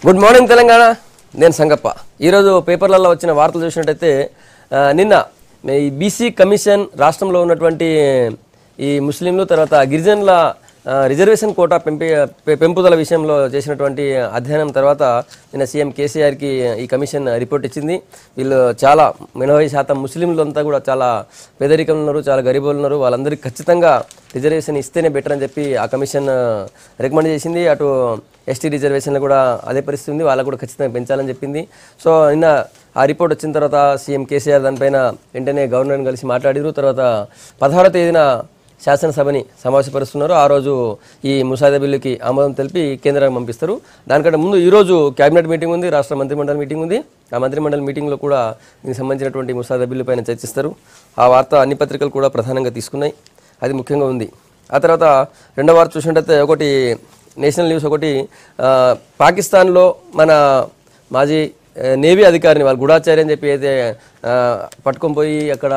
Good morning Telangana నేను సంగప్ప ఈరోజు పేపర్లలో వచ్చిన వార్తలు చూసినట్టయితే ఆ, నిన్న ఈ బీసీ కమిషన్ రాష్ట్రంలో ఉన్నటువంటి ఈ ముస్లింలు తర్వాత గిరిజనుల ఆ, రిజర్వేషన్ కోటా పెంపి పె- పెంపుదల విషయంలో చేసినటువంటి అధ్యయనం తర్వాత నిన్న సీఎం కేసీఆర్కి ఈ కమిషన్ రిపోర్ట్ ఇచ్చింది వీళ్ళు చాలా ఎనభై శాతం ముస్లింలు అంతా కూడా చాలా పేదరికం ఉన్నారు చాలా గరీబులు ఉన్నారు వాళ్ళందరికీ ఖచ్చితంగా రిజర్వేషన్ ఇస్తేనే బెటర్ అని చెప్పి ఆ కమిషన్ రికమెండ్ చేసింది అటు ఎస్టీ రిజర్వేషన్లు కూడా అదే పరిస్థితి ఉంది వాళ్ళకు కూడా ఖచ్చితంగా పెంచాలని చెప్పింది సో నిన్న ఆ రిపోర్ట్ వచ్చిన తర్వాత సీఎం కేసీఆర్ దానిపైన వెంటనే గవర్నర్ని కలిసి మాట్లాడారు తర్వాత పదహారో తేదీన శాసనసభని సమావేశపరుస్తున్నారు ఆ రోజు ఈ ముసాయిదా బిల్లుకి ఆమోదం తెలిపి కేంద్రానికి పంపిస్తారు దానికంటే ముందు ఈ రోజు కేబినెట్ మీటింగ్ ఉంది రాష్ట్ర మంత్రిమండలి మీటింగ్ ఉంది ఆ మంత్రిమండలి మీటింగ్లో కూడా దీనికి సంబంధించినటువంటి ముసాయిదా బిల్లు పైన చర్చిస్తారు ఆ వార్త అన్ని పత్రికలు కూడా ప్రధానంగా తీసుకున్నాయి అది ముఖ్యంగా ఉంది ఆ తర్వాత రెండో వార్త చూసినట్టయితే ఒకటి నేషనల్ న్యూస్ ఒకటి ఆ, పాకిస్తాన్లో మన మాజీ ఆ, నేవీ అధికారిని వాళ్ళు గూఢాచార్య అని చెప్పి అయితే ఆ, పట్టుకొని పోయి అక్కడ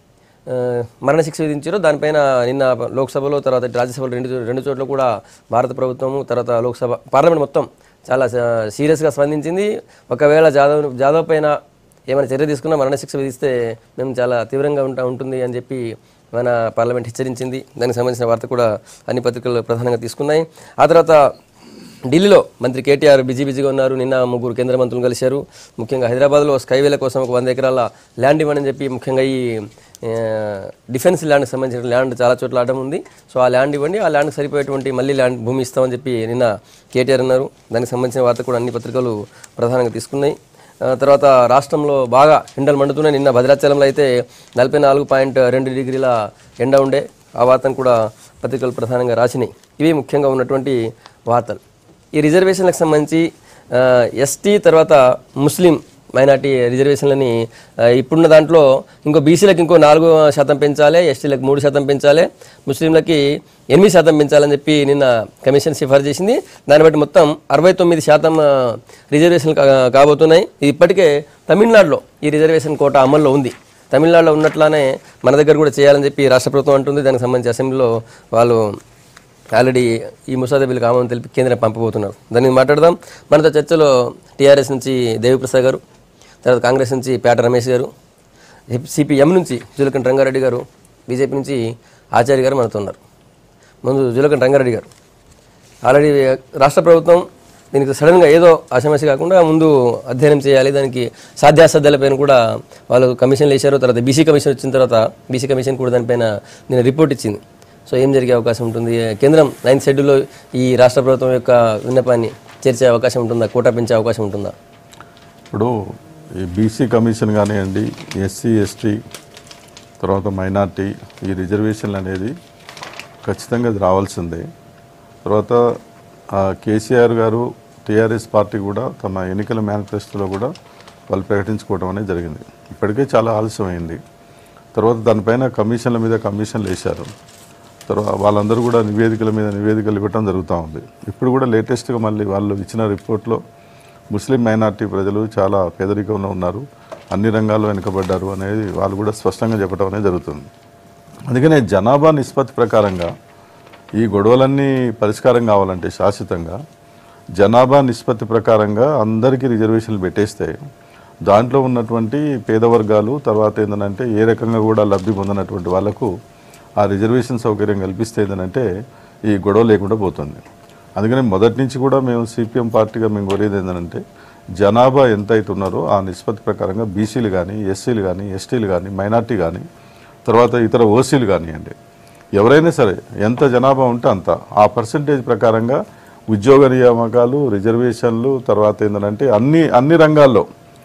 ఆ, మరణశిక్ష విధించారో దానిపైన నిన్న లోక్సభలో తర్వాత రాజ్యసభలో రెండు చో- రెండు చోట్ల కూడా భారత ప్రభుత్వము తర్వాత లోక్సభ పార్లమెంట్ మొత్తం చాలా స- సీరియస్గా స్పందించింది ఒకవేళ జాదవ్ జాదవ్ పైన ఏమైనా చర్య తీసుకున్నా మరణశిక్ష విధిస్తే మేము చాలా తీవ్రంగా ఉంటా ఉంటుంది అని చెప్పి మన పార్లమెంట్ హెచ్చరించింది దానికి సంబంధించిన వార్త కూడా అన్ని పత్రికలు ప్రధానంగా తీసుకున్నాయి ఆ తర్వాత ఢిల్లీలో మంత్రి కేటీఆర్ బిజీ బిజీగా ఉన్నారు నిన్న ముగ్గురు కేంద్ర మంత్రులు కలిశారు ముఖ్యంగా హైదరాబాద్లో స్కైవేల కోసం ఒక వంద ఎకరాల ల్యాండ్ ఇవ్వని చెప్పి ముఖ్యంగా ఈ ఆ, డిఫెన్స్ ల్యాండ్కి సంబంధించిన ల్యాండ్ చాలా చోట్ల ఆడడం ఉంది సో ఆ ల్యాండ్ ఇవ్వండి ఆ ల్యాండ్కి సరిపోయేటువంటి మళ్ళీ ల్యాండ్ భూమి ఇస్తామని చెప్పి నిన్న కేటీఆర్ అన్నారు దానికి సంబంధించిన వార్త కూడా అన్ని పత్రికలు ప్రధానంగా తీసుకున్నాయి ఆ, తర్వాత రాష్ట్రంలో బాగా ఎండలు మండుతున్నాయి నిన్న భద్రాచలంలో అయితే నలభై నాలుగు పాయింట్ రెండు డిగ్రీల ఎండ ఉండే ఆ వార్తను కూడా పత్రికలు ప్రధానంగా రాసినాయి ఇవి ముఖ్యంగా ఉన్నటువంటి వార్తలు ఈ రిజర్వేషన్లకు సంబంధించి ఆ, ఎస్టీ తర్వాత ముస్లిం మైనార్టీ రిజర్వేషన్లని ఆ, ఇప్పుడున్న దాంట్లో ఇంకో బీసీలకు ఇంకో నాలుగు శాతం పెంచాలి ఎస్టీలకు మూడు శాతం పెంచాలి ముస్లింలకి ఎనిమిది శాతం పెంచాలని చెప్పి నిన్న కమిషన్ సిఫార్సు చేసింది దాన్ని బట్టి మొత్తం అరవై తొమ్మిది శాతం ఆ, రిజర్వేషన్లు కా- కాబోతున్నాయి ఇది ఇప్పటికే తమిళనాడులో ఈ రిజర్వేషన్ కోట అమల్లో ఉంది తమిళనాడులో ఉన్నట్లానే మన దగ్గర కూడా చేయాలని చెప్పి రాష్ట్ర ప్రభుత్వం అంటుంది దానికి సంబంధించి అసెంబ్లీలో వాళ్ళు ఆల్రెడీ ఈ ముసాదా బిల్లుకి ఆమోదం తెలిపి కేంద్రం పంపబోతున్నారు దాని మీద మాట్లాడదాం మనతో చర్చలో టీఆర్ఎస్ నుంచి దేవిప్రసాద్ గారు తర్వాత కాంగ్రెస్ నుంచి పేట రమేష్ గారు సిపిఎం నుంచి జులకంఠ రంగారెడ్డి గారు బీజేపీ నుంచి ఆచార్య గారు మనతో ఉన్నారు ముందు జులకంఠ రంగారెడ్డి గారు ఆల్రెడీ రాష్ట్ర ప్రభుత్వం దీనికి సడన్గా ఏదో ఆశమసి కాకుండా ముందు అధ్యయనం చేయాలి దానికి సాధ్యాసాధ్యాలపైన కూడా వాళ్ళు కమిషన్లు వేశారు తర్వాత బీసీ కమిషన్ వచ్చిన తర్వాత బీసీ కమిషన్ కూడా దానిపైన నేను రిపోర్ట్ ఇచ్చింది సో ఏం జరిగే అవకాశం ఉంటుంది కేంద్రం నైన్త్ షెడ్యూల్లో ఈ రాష్ట్ర ప్రభుత్వం యొక్క విన్నపాన్ని చేర్చే అవకాశం ఉంటుందా కోటా పెంచే అవకాశం ఉంటుందా ఇప్పుడు ఈ బీసీ కమిషన్ కానివ్వండి ఎస్సీ ఎస్టీ తర్వాత మైనార్టీ ఈ రిజర్వేషన్లు అనేది ఖచ్చితంగా అది రావాల్సిందే తర్వాత ఆ, కేసీఆర్ గారు టీఆర్ఎస్ పార్టీ కూడా తమ ఎన్నికల మేనిఫెస్టోలో కూడా వాళ్ళు ప్రకటించుకోవడం అనేది జరిగింది ఇప్పటికే చాలా ఆలస్యమైంది తర్వాత దానిపైన కమిషన్ల మీద కమిషన్లు వేశారు తర్వాత వాళ్ళందరూ కూడా నివేదికల మీద నివేదికలు ఇవ్వటం జరుగుతూ ఉంది ఇప్పుడు కూడా లేటెస్ట్గా మళ్ళీ వాళ్ళు ఇచ్చిన రిపోర్ట్లో ముస్లిం మైనార్టీ ప్రజలు చాలా పేదరికంలో ఉన్నారు అన్ని రంగాల్లో వెనుకబడ్డారు అనేది వాళ్ళు కూడా స్పష్టంగా చెప్పడం అనేది జరుగుతుంది అందుకనే జనాభా నిష్పత్తి ప్రకారంగా ఈ గొడవలన్నీ పరిష్కారం కావాలంటే శాశ్వతంగా జనాభా నిష్పత్తి ప్రకారంగా అందరికీ రిజర్వేషన్లు పెట్టేస్తే దాంట్లో ఉన్నటువంటి పేద వర్గాలు తర్వాత ఏంటంటే ఏ రకంగా కూడా లబ్ధి పొందినటువంటి వాళ్ళకు ఆ రిజర్వేషన్ సౌకర్యం కల్పిస్తే ఏంటంటే ఈ గొడవ లేకుండా పోతుంది అందుకని మొదటి నుంచి కూడా మేము సిపిఎం పార్టీగా మేము కోరేది ఏంటంటే జనాభా ఎంత అయితే ఉన్నారో ఆ నిష్పత్తి ప్రకారంగా బీసీలు కానీ ఎస్సీలు కానీ ఎస్టీలు కానీ మైనార్టీ కానీ తర్వాత ఇతర ఓసీలు కానివ్వండి ఎవరైనా సరే ఎంత జనాభా ఉంటే అంత ఆ పర్సంటేజ్ ప్రకారంగా ఉద్యోగ నియామకాలు రిజర్వేషన్లు తర్వాత ఏంటంటే అన్ని అన్ని రంగాల్లో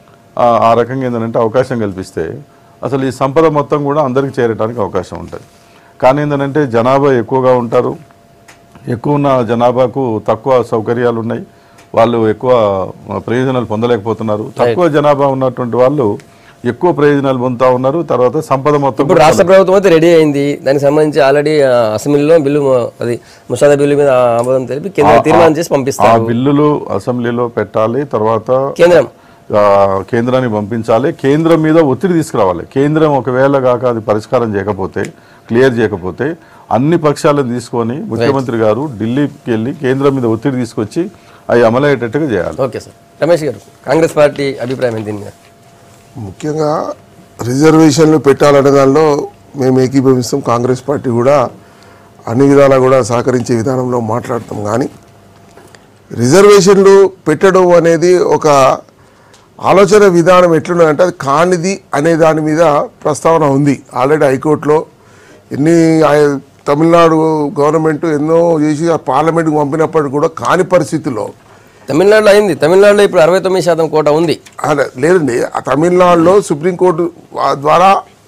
ఆ- ఆ రకంగా ఏంటంటే అవకాశం కల్పిస్తే అసలు ఈ సంపద మొత్తం కూడా అందరికీ చేరడానికి అవకాశం ఉంటుంది కానీ ఏంటంటే జనాభా ఎక్కువగా ఉంటారు ఎక్కువ ఉన్న జనాభాకు తక్కువ సౌకర్యాలు ఉన్నాయి వాళ్ళు ఎక్కువ ప్రయోజనాలు పొందలేకపోతున్నారు తక్కువ జనాభా ఉన్నటువంటి వాళ్ళు ఎక్కువ ప్రయోజనాలు పొందుతా ఉన్నారు తర్వాత సంపద మొత్తం ఇప్పుడు రాష్ట్ర ప్రభుత్వం అయితే రెడీ అయింది దానికి సంబంధించి ఆల్రెడీ ఆ, అసెంబ్లీలో బిల్లు మ- అది ముసాదా బిల్లు మీద ఆమోదం తెలిపి కేంద్రం తీర్మానం చేసి ఆ పంపిస్తారు బిల్లులు అసెంబ్లీలో పెట్టాలి తర్వాత కేంద్రం ఆ, కేంద్రానికి పంపించాలి కేంద్రం మీద ఒత్తిడి తీసుకురావాలి కేంద్రం ఒకవేళ కాక అది పరిష్కారం చేయకపోతే క్లియర్ చేయకపోతే అన్ని పక్షాలను తీసుకొని ముఖ్యమంత్రి గారు ఢిల్లీకి వెళ్ళి కేంద్రం మీద ఒత్తిడి తీసుకొచ్చి అవి అమలయ్యేటట్టుగా చేయాలి ఓకే సార్ రమేష్ గారు కాంగ్రెస్ పార్టీ అభిప్రాయం ఏంటి దీని మీద ముఖ్యంగా రిజర్వేషన్లు పెట్టాలనే దానిలో మేము ఏకీభవిస్తాం కాంగ్రెస్ పార్టీ కూడా అన్ని విధాలా కూడా సహకరించే విధానంలో మాట్లాడతాం కానీ రిజర్వేషన్లు పెట్టడం అనేది ఒక ఆలోచన విధానం ఎట్లున్నదంటే అది కానిది అనే దాని మీద ప్రస్తావన ఉంది ఆల్రెడీ హైకోర్టులో ఎన్ని ఆయ- తమిళనాడు గవర్నమెంట్ ఎన్నో చేసి ఆ పార్లమెంట్కి పంపినప్పటికీ కూడా కాని పరిస్థితుల్లో తమిళనాడులో అయింది తమిళనాడులో ఇప్పుడు అరవై తొమ్మిది శాతం కోట ఉంది అదే లేదండి ఆ తమిళనాడులో సుప్రీంకోర్టు వా- ద్వారా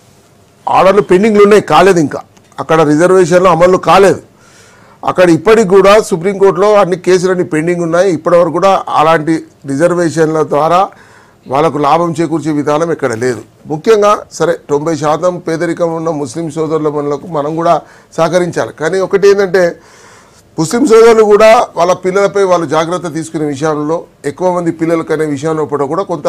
ఆర్డర్లు పెండింగ్లు ఉన్నాయి కాలేదు ఇంకా అక్కడ రిజర్వేషన్లు అమలు కాలేదు అక్కడ ఇప్పటికి కూడా సుప్రీంకోర్టులో అన్ని కేసులన్నీ పెండింగ్ ఉన్నాయి ఇప్పటివరకు కూడా అలాంటి రిజర్వేషన్ల ద్వారా వాళ్ళకు లాభం చేకూర్చే విధానం ఇక్కడ లేదు ముఖ్యంగా సరే తొంభై శాతం పేదరికం ఉన్న ముస్లిం సోదరుల మనలకు మనం కూడా సహకరించాలి కానీ ఒకటి ఏంటంటే ముస్లిం సోదరులు కూడా వాళ్ళ పిల్లలపై వాళ్ళు జాగ్రత్త తీసుకునే విషయంలో ఎక్కువ మంది పిల్లలకు అనే విషయంలో కూడా కొంత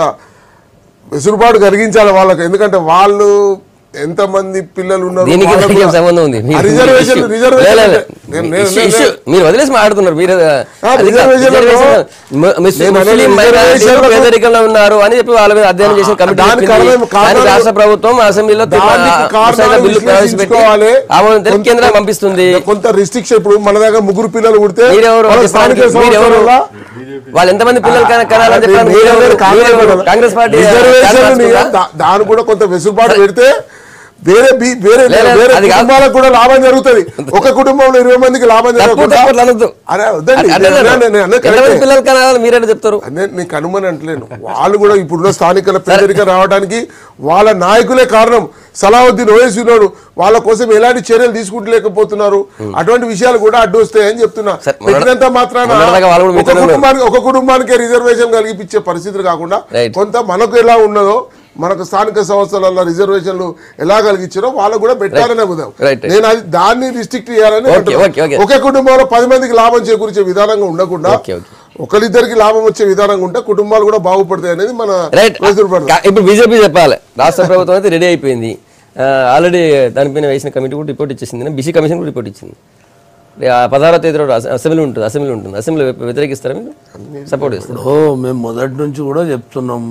వెసులుబాటు కలిగించాలి వాళ్ళకి ఎందుకంటే వాళ్ళు ఎంతమంది పిల్లలు ఉన్నారు దీనికి వాళ్ళకు దానికి ఏం కూడా- సంబంధం ఉంది ఆ రిజర్వేషన్ issue- రిజర్వేషన్ లే, లే, లే. నేను- నేను- Issue- నేను- issue. మీరు వదిలేసి మాట్లాడుతున్నారు మీరు ఆ, అది కాదు. రిజర్వేషన్లలో రిజర్వేషన్ ము- ముస్- నేను అనేది ముస్లిం మైనారిటీలు రిజర్వేషన్లకు- పేదరికంలో ఉన్నారు అని చెప్పి వాళ్ళ మీద అధ్యయనం చేసిన కమిటీ దానికి చెప్పింది. కారణం- కారణాలు- దానికి రాష్ట్ర ప్రభుత్వం అసెంబ్లీలో దానికి ఆ, కారణాలు ముసాయిదా బిల్లు విశ్లేషించుకోవాలి. ప్రవేశపెట్టి ఆమోదం తెలిపి కొంత- కేంద్రం పంపిస్తుంది కొంత రిస్ట్రిక్షన్ ఇప్పుడు మన దగ్గర ముగ్గురు పిల్లలు పుడితే మీరెవరు వాళ్ళ స్థానిక మీరెవరు సంస్థల వాళ్ళు ఎంతమంది పిల్లలు కన- కనాలని అది చెప్పారు మీరెవరు? మీరెవరు? కాంగ్రెస్ మీరెవరు? Party. Congress party reservation canvas ని ఉందా? దా- దాని కూడా కొంత వెసులుబాటు పెడితే వేరే బి- వేరే లేదు, వేరే అది కాదు. కుటుంబాలకు కూడా లాభం జరుగుతుంది ఒక కుటుంబంలో ఇరవై మందికి లాభం తప్పు జరగకుండా తప్పు అనొద్దు. అరే వద్దండి అదే నేను- నేను- నేను అన్నది ఎంతమంది కరెక్టే. పిల్లలు కనాలని మీరే చెప్తారు నేను నీకు అనుమని అంటలేను వాళ్ళు కూడా ఇప్పుడున్న స్థానికుల పేదరికం రావడానికి వాళ్ళ నాయకులే కారణం సలావుద్దీన్ ఓవైసీ ఉన్నాడు వాళ్ళ కోసం ఎలాంటి చర్యలు తీసుకుంటలేకపోతున్నారు అటువంటి విషయాలు కూడా అడ్డు వస్తాయని చెప్తున్నా సరే, మొన్న- పెట్టినంత మాత్రాన మొన్నటిదాకా వాళ్ళు కూడా ఒక మీతోనే ఉన్నారు. కుటుంబానికి ఒక కుటుంబానికి రిజర్వేషన్ కలిగిపించే పరిస్థితులు కాకుండా Right. కొంత మనకు ఎలా ఉన్నదో మనకు స్థానిక సంస్థలలో రిజర్వేషన్లు ఎలా కలిగించారో వాళ్ళకు కూడా పెట్టాలనే ఉదాం Right, right. నేను అది దాన్ని రిస్ట్రిక్ట్ చేయాలని Okay, అంటున్నా. okay, okay. ఒకే కుటుంబంలో పది మందికి లాభం చేకూర్చే విధానంగా ఉండకుండా Okay, okay. ఒకరిద్దరికి లాభం వచ్చే విధానంగా ఉంటే కుటుంబాలు కూడా బాగుపడతాయి అనేది మన రైట్ వెసులుబాటు. కా- ఇప్పుడు బీజేపీ చెప్పాలి రాష్ట్ర ప్రభుత్వం అయితే రెడీ అయిపోయింది ఆల్రెడీ దానిపైన వేసిన కమిటీ కూడా రిపోర్ట్ ఇచ్చేసింది బీసీ కమిషన్ కూడా రిపోర్ట్ ఇచ్చింది రే- ఆ పదహారో తేదీ రోజు అసె- అసెంబ్లీ ఉంటుంది అసెంబ్లీ ఉంటుంది అసెంబ్లీ వ్య- వ్యతిరేకిస్తారా మీరు సపోర్ట్ చేస్తారు ఓ మేము మొదటి నుంచి కూడా చెప్తున్నాం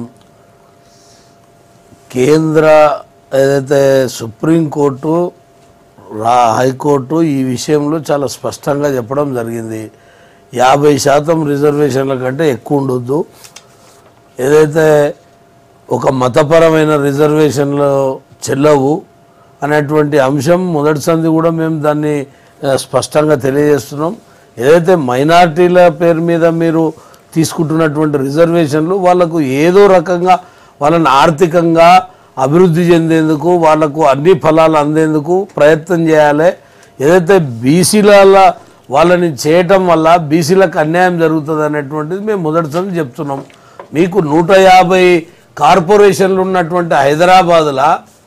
కేంద్ర ఏదైతే సుప్రీంకోర్టు రా హైకోర్టు ఈ విషయంలో చాలా స్పష్టంగా చెప్పడం జరిగింది యాభై శాతం రిజర్వేషన్ల కంటే ఎక్కువ ఉండొద్దు ఏదైతే ఒక మతపరమైన రిజర్వేషన్లు చెల్లవు అనేటువంటి అంశం మొదటి సంది కూడా మేము దాన్ని ఆ, స్పష్టంగా తెలియజేస్తున్నాం ఏదైతే మైనార్టీల పేరు మీద మీరు తీసుకుంటున్నటువంటి రిజర్వేషన్లు వాళ్ళకు ఏదో రకంగా వాళ్ళని ఆర్థికంగా అభివృద్ధి చెందేందుకు వాళ్ళకు అన్ని ఫలాలు అందేందుకు ప్రయత్నం చేయాలి ఏదైతే బీసీల వాళ్ళని చేయటం వల్ల బీసీలకు అన్యాయం జరుగుతుంది అనేటువంటిది మేము మొదటిసారి చెప్తున్నాం మీకు నూట యాభై కార్పొరేషన్లు ఉన్నటువంటి హైదరాబాద్లో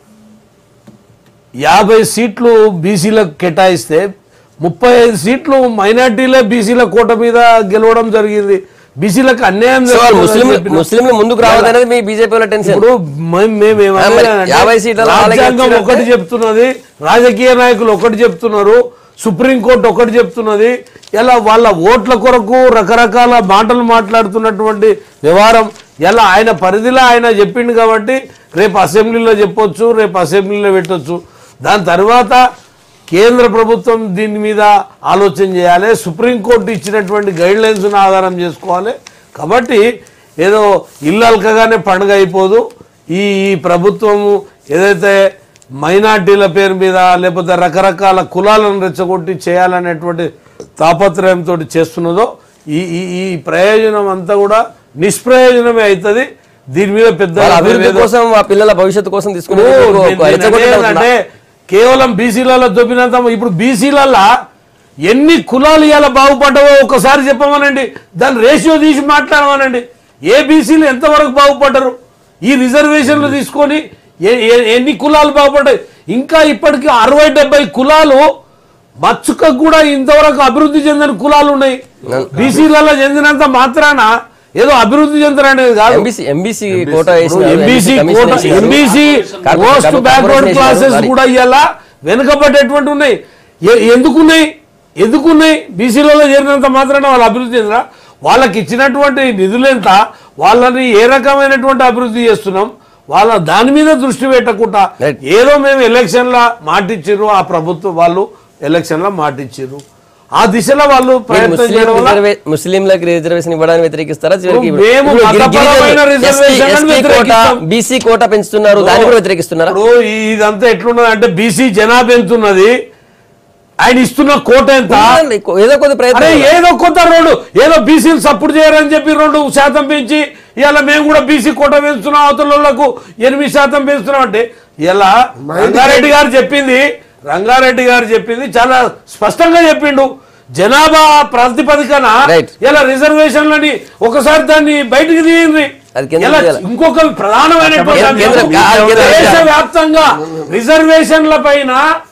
యాభై సీట్లు బీసీలకు కేటాయిస్తే ముప్పై ఐదు సీట్లు మైనార్టీలే బీసీల కోట మీద గెలవడం జరిగింది బీసీలకు అన్యాయం సో వాళ్ళు జరుగుతుందని ముస్లిం చెప్పిన- ముస్లింలు ముందుకు రావద్దనేది మీ బీజేపీలో టెన్షన్ ఇప్పుడు మేం- మేము ఆ, మరి ఏమన్నామంటే యాభై సీట్లలో వాళ్ళకి రాజ్యాంగం ఇచ్చినట్టే- ఒకటి చెప్తున్నది రాజకీయ నాయకులు ఒకటి చెప్తున్నారు సుప్రీంకోర్టు ఒకటి చెప్తున్నది ఇలా వాళ్ళ ఓట్ల కొరకు రకరకాల మాటలు మాట్లాడుతున్నటువంటి వ్యవహారం ఇలా ఆయన పరిధిలో ఆయన చెప్పిండు కాబట్టి రేపు అసెంబ్లీలో చెప్పొచ్చు రేపు అసెంబ్లీలో పెట్టొచ్చు దాని తర్వాత కేంద్ర ప్రభుత్వం దీని మీద ఆలోచన చేయాలి సుప్రీంకోర్టు ఇచ్చినటువంటి గైడ్ లైన్స్ను ఆధారం చేసుకోవాలి కాబట్టి ఏదో ఇల్లు అలకగానే పండుగ అయిపోదు ఈ ఈ ప్రభుత్వము ఏదైతే మైనార్టీల పేరు మీద లేకపోతే రకరకాల కులాలను రెచ్చగొట్టి చేయాలనేటువంటి తాపత్రయంతో చేస్తున్నదో ఈ ఈ ఈ ప్రయోజనం అంతా కూడా నిష్ప్రయోజనమే అవుతుంది దీని మీద పెద్ద వాళ్ళ అభివృద్ధి కోసం ఆ పిల్లల భవిష్యత్తు కోసం తీసుకునే ఓ, ఒక- నేను- ఒక నేను రెచ్చగొట్టే అనేది ఉంటుందా? అంటే కేవలం బీసీలలో దొబ్బినంత ఇప్పుడు బీసీలల్లో ఎన్ని కులాలు ఇలా బాగుపడ్డావో ఒకసారి చెప్పమనండి దాని రేషియో తీసి మాట్లాడమనండి ఏ బీసీలు ఎంతవరకు బాగుపడ్డారు ఈ రిజర్వేషన్లు తీసుకొని ఏ- ఏ- ఎన్ని కులాలు బాగుపడ్డాయి ఇంకా ఇప్పటికీ అరవై డెబ్బై కులాలు మచ్చుకకు కూడా ఇంతవరకు అభివృద్ధి చెందిన కులాలు ఉన్నాయి బీసీలలో చెందినంత మాత్రాన ఏదో అభివృద్ధి చెందరనేది కాదు ఎంబీసీ ఎంబీసీ కోటా వేసిన ఎంబీసీ కమిషన్ కోట వేసినారు. MBC corporate most corporate backward వేసినారు. క్లాసెస్ మరి కూడా ఇవాళ వెనుకబడేటువంటి ఉన్నాయి ఎ- ఎందుకున్నాయి ఎందుకున్నాయి బీసీలలో చేరినంత మాత్రాన వాళ్ళు అభివృద్ధి చెందిన వాళ్ళకి ఇచ్చినటువంటి నిధులు ఎంత వాళ్ళని ఏ రకమైనటువంటి అభివృద్ధి చేస్తున్నాం వాళ్ళ దాని మీద దృష్టి పెట్టకుండా Right. ఏదో మేము ఎలక్షన్ల మాటిచ్చిర్రు ఆ ప్రభుత్వం వాళ్ళు ఎలక్షన్ల మాటిచ్చిర్రు ఆ దిశలో వాళ్ళు మీరు ప్రయత్నం ముస్లిం చేయడం వల్ల రిజర్వే- ముస్లింలకు రిజర్వేషన్ ఇవ్వడానికి వ్యతిరేకిస్తారా చివరికి మేము ఇప్పుడు గిరి- మతపరమైన గిరిజనులు రిజర్వేషన్ SC, అని ST కోట వ్యతిరేకిస్తాం. బీసీ కోట పెంచుతున్నారు దాన్ని కూడా వ్యతిరేకిస్తున్నారా ఇప్పుడు ఈ- ఇదంతా ఎట్లున్నది అంటే బీసీ జనాభా ఎంత ఉన్నది ఆయన ఇస్తున్న కోట ఎంత ఉందండి, ఏదో కొద్ది అరే ప్రయత్నం ఏదో కొత్త రోడ్డు ఏదో బీసీలు సపోర్ట్ చేయరని చెప్పి రెండు శాతం పెంచి ఇలా మేము కూడా బీసీ కోట పెంచుతున్నాం అవతల వాళ్ళకు ఎనిమిది శాతం పెంచుతున్నాం అంటే ఇలా రంగారెడ్డి గారు చెప్పింది రంగారెడ్డి గారు చెప్పింది చాలా స్పష్టంగా చెప్పిండు జనాభా ప్రాతిపదికన Right. ఇలా రిజర్వేషన్లని ఒకసారి దాన్ని బయటికి తీయండి అది కేంద్రం ఇలా చేయాలి. ఇంకొక ప్రధానమైనటువంటి కేంద్రం- కేంద్రం- అంశం. కేంద్రం- దేశవ్యాప్తంగా రిజర్వేషన్ల పైన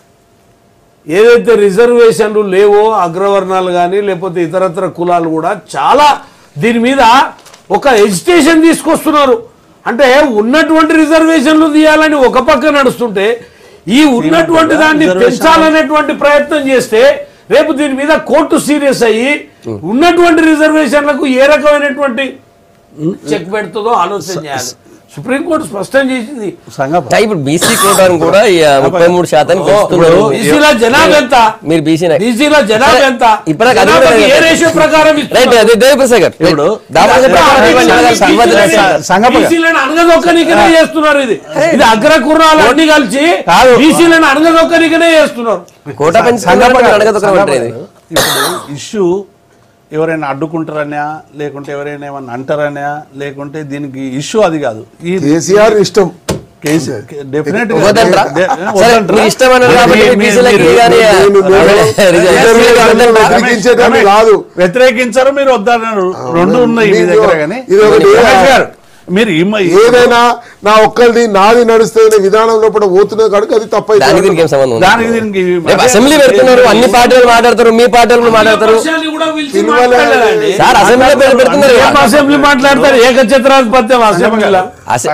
ఏదైతే రిజర్వేషన్లు లేవో అగ్రవర్ణాలు కానీ లేకపోతే ఇతరత్ర కులాలు కూడా చాలా దీని మీద ఒక ఎజిటేషన్ తీసుకొస్తున్నారు అంటే ఉన్నటువంటి రిజర్వేషన్లు తీయాలని ఒక పక్క నడుస్తుంటే ఈ ఉన్నటువంటి దాన్ని పెంచాలనేటువంటి ప్రయత్నం చేస్తే రేపు దీని మీద కోర్టు సీరియస్ అయ్యి ఉన్నటువంటి రిజర్వేషన్లకు ఏ రకమైనటువంటి చెక్ పెడుతుందో ఆలోచన చేయాలి సుప్రీంకోర్టు స్పష్టం చేసింది సంగప ఆ, ఇప్పుడు బీసీ కోటాను కూడా ఈ, ఆ, ముప్పై మూడు శాతానికి పెంచుతున్నారు బీసీల జనాభా ఎంత మీరు బీసీ బీసీల జనాభా ఎంత ఇప్పటిదాకా అది కూడా జనాభాకి ఏ లేదు. రేషియో ప్రకారం రైట్ అది దేవప్రసాద్ గారు ఇప్పుడు దాదాపు ప్రకారం ఇవ్వండి, ఇవ్వాలి, సంబంధం లేదు. సంగప బీసీలను అనగదొక్కనికనే చేస్తున్నారు ఇది ఇది అగ్రకుర్రాలు అన్ని కలిసి కాదు. బీసీలను అనగదొక్కనికనే చేస్తున్నారు కోటా పెంచుతున్నారు మీరు అడగదొక్కడం అంటే ఇది. ఇప్పుడు ఇష్యూ ఎవరైనా అడ్డుకుంటారనా లేకుంటే ఎవరైనా ఏమన్నా అంటారనా లేకుంటే దీనికి ఇష్యూ అది కాదు ఈ కేసీఆర్ ఇష్టం కేసు డెఫినెట్ వద్దంటారా? సరే, మీకు ఇష్టమన్నారు కాబట్టి బీసీలకి కానీ, ఆ, నేను- నేను- రిజర్వేషన్ వద్దంటారా? వ్యతిరేకించేటప్పుడు కాదు వ్యతిరేకించారు మీరు వద్దన్నారు రెండు ఉన్నాయి మీ మీరు- దగ్గర కానీ ఇది ఒకటి రమేష్ గారు, మీరు ఈ మ- ఏదైనా నా ఒక్కరిది నాది నడుస్తుంది విధానం లోపల పోతున్నది కనుక అది తప్పైతే దానికి దీనికి ఏం సంబంధం ఉంది? దానికి దీనికి రేపు అసెంబ్లీ పెడుతున్నారు అన్ని పార్టీలు మాట్లాడతారు మీ పార్టీలు కూడా మాట్లాడతారు పక్షాన్ని కూడా పిలిచి పిలవలే. మాట్లాడాలండి. సార్ అసెంబ్లీలో పె- పెడుతున్నారు ఏం అసెంబ్లీ మాట్లాడతారు ఏకఛత్రాధిపత్యం అసెంబ్లీలో అసె-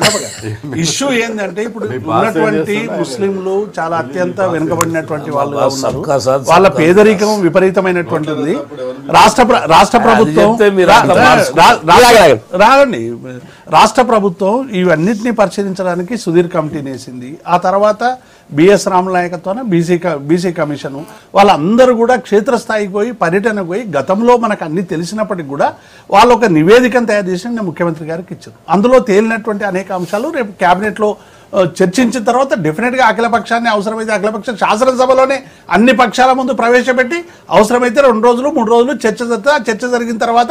ఇష్యూ ఏంటంటే ఇప్పుడు ఉన్నటువంటి ముస్లింలు చాలా అత్యంత వెనుకబడినటువంటి వాళ్ళుగా ఉన్నారు సబ్కా సాథ్ వాళ్ళ పేదరికం విపరీతమైనటువంటిది రాష్ట్ర ప్ర- రాష్ట్ర ప్రభుత్వం చెప్తే మీరు రా- అంత రా- మార్చుకో- రా- రాష్ట్ర- రాగండి. రాగండి రాష్ట్ర ప్రభుత్వం ఇవన్నిటిని పరిశీలించడానికి సుధీర్ కమిటీని వేసింది ఆ తర్వాత బిఎస్ రాముల నాయకత్వాన బీసీ క- బీసీ కమిషను వాళ్ళందరూ కూడా క్షేత్రస్థాయికి పోయి పర్యటనకు పోయి గతంలో మనకు అన్ని తెలిసినప్పటికి కూడా వాళ్ళు ఒక నివేదికను తయారు చేసి నేను ముఖ్యమంత్రి గారికి ఇచ్చారు అందులో తేలినటువంటి అనేక అంశాలు రేపు క్యాబినెట్లో ఆ, చర్చించిన తర్వాత డెఫినెట్గా అఖిలపక్షాన్ని అవసరమైతే అఖిలపక్ష శాసనసభలోనే అన్ని పక్షాల ముందు ప్రవేశపెట్టి అవసరమైతే రెండు రోజులు మూడు రోజులు చర్చ జరుగుతుంది ఆ చర్చ జరిగిన తర్వాత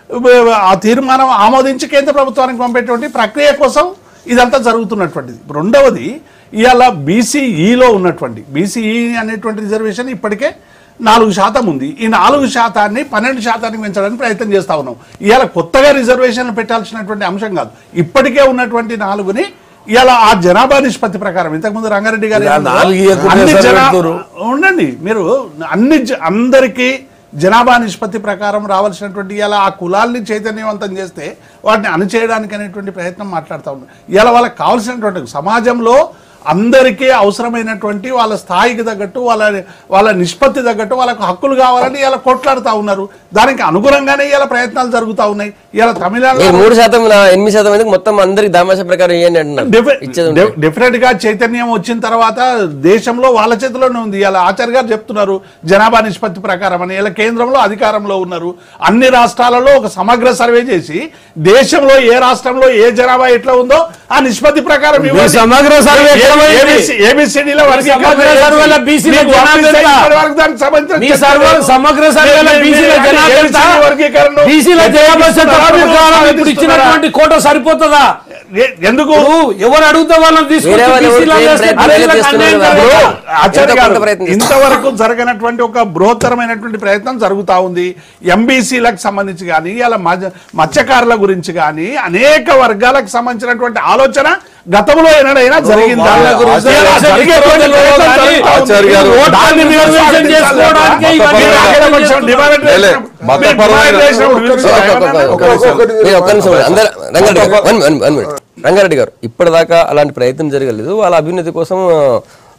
ఆ, ఆ తీర్మానం ఆమోదించి కేంద్ర ప్రభుత్వానికి పంపేటువంటి ప్రక్రియ కోసం ఇదంతా జరుగుతున్నటువంటిది రెండవది ఇవాళ బీసీఈలో ఉన్నటువంటి బీసీఈ అనేటువంటి రిజర్వేషన్ ఇప్పటికే నాలుగు శాతం ఉంది ఈ నాలుగు శాతాన్ని పన్నెండు శాతానికి పెంచడానికి ప్రయత్నం చేస్తా ఉన్నాం ఇవాళ కొత్తగా రిజర్వేషన్లు పెట్టాల్సినటువంటి అంశం కాదు ఇప్పటికే ఉన్నటువంటి నాలుగుని ఇవాళ ఆ జనాభా నిష్పత్తి ప్రకారం ఇంతకుముందు రంగారెడ్డి గారు ఇలా ఏమన్నారు? నాలుగు ఇయ్యకుండా అన్ని ఎసరు జనా- పెడుతుర్రు. ఉండండి మీరు అన్ని జ- అందరికీ జనాభా నిష్పత్తి ప్రకారం రావాల్సినటువంటి ఇలా ఆ కులాల్ని చైతన్యవంతం చేస్తే వాటిని అణిచేయడానికి అనేటువంటి ప్రయత్నం మాట్లాడుతూ ఉన్నారు ఇలా వాళ్ళకి కావాల్సినటువంటి సమాజంలో అందరికీ అవసరమైనటువంటి వాళ్ళ స్థాయికి తగ్గట్టు వాళ్ళ వాళ్ళ నిష్పత్తి తగ్గట్టు వాళ్ళకు హక్కులు కావాలని ఇలా కొట్లాడుతూ ఉన్నారు దానికి అనుగుణంగానే ఇలా ప్రయత్నాలు జరుగుతూ ఉన్నాయి ఇలా మీరు తమిళనాడు మూడు శాతం నా ఎనిమిది శాతం ఎందుకు మొత్తం అందరికి దామాషా ప్రకారం ఇవ్వండి అంటున్నారు ఇచ్చేది ఉంది. డెఫినెట్ గా చైతన్యం వచ్చిన తర్వాత దేశంలో వాళ్ళ చేతిలోనే ఉంది ఇలా ఆచార్య గారు చెప్తున్నారు జనాభా నిష్పత్తి ప్రకారం అని ఇలా కేంద్రంలో అధికారంలో ఉన్నారు అన్ని రాష్ట్రాలలో ఒక సమగ్ర సర్వే చేసి దేశంలో ఏ రాష్ట్రంలో ఏ జనాభా ఎట్లా ఉందో ఆ నిష్పత్తి ప్రకారం మీ సమగ్ర సర్వే ఎక్కడైంది? ఏబిసిడీలో సమగ్ర సర్వేలో BC లో జనాభా ఎంత? మీ సర్వ సమగ్ర సర్వేల బీసీల జనాభా ఎంత? బీసీల జనాభా చట్టం ప్రకారం ఇప్పుడు ఇచ్చినటువంటి కోట సరిపోతుందా ఎందుకు ఇప్పుడు ఎవరు అడుగుతా వాళ్ళని తీసుకొచ్చి వేరే వాళ్ళు బీసీలో ఏం వేస్తే ప్రయత్నాలు బీసీలకు చేస్తున్నారు అన్యాయం కదా? జరగదా? ఆచార్య ఎంతో గారు కొంత ప్రయత్నం చేస్తున్నారు. ఇంతవరకు జరగనటువంటి ఒక బృహత్తరమైనటువంటి ప్రయత్నం జరుగుతా ఉంది ఎంబీసీలకు సంబంధించి కానీ ఇలా మత్స్యకారుల గురించి కానీ అనేక వర్గాలకు సంబంధించినటువంటి ఆలోచన గతంలో ఏనాడైనా జరిగిందా వాళ్ళకు రిజర్వేషన్ ఇలా జరిగేటువంటి ఇవ్వకపోతే ప్రయత్నం కానీ జరుగుతా ఉంది. ఆచార్య గారు, మీరు దాన్ని ఓట్లని రిజర్వేషన్ మీరు చేసుకోవడానికే ఇవన్నీ మీరు రాజకీయం అఖిలపక్షం చేస్తున్నారు. డిమాండ్ లే, లే, చేసినప్పుడు- మతపరమైన- మీరు డిమాండ్ చేసినప్పుడు ఒక్క నిమిషం, ఏమన్నా? ఒక్క నిమిషం. ఒక్కొక్కటి మీరు ఒక్క నిమిషం ఉండండి. అందరూ రంగారెడ్డి గారు one one one minute Rangareddy గారు ఇప్పటిదాకా అలాంటి ప్రయత్నం జరగలేదు వాళ్ళ అభ్యున్నతి కోసం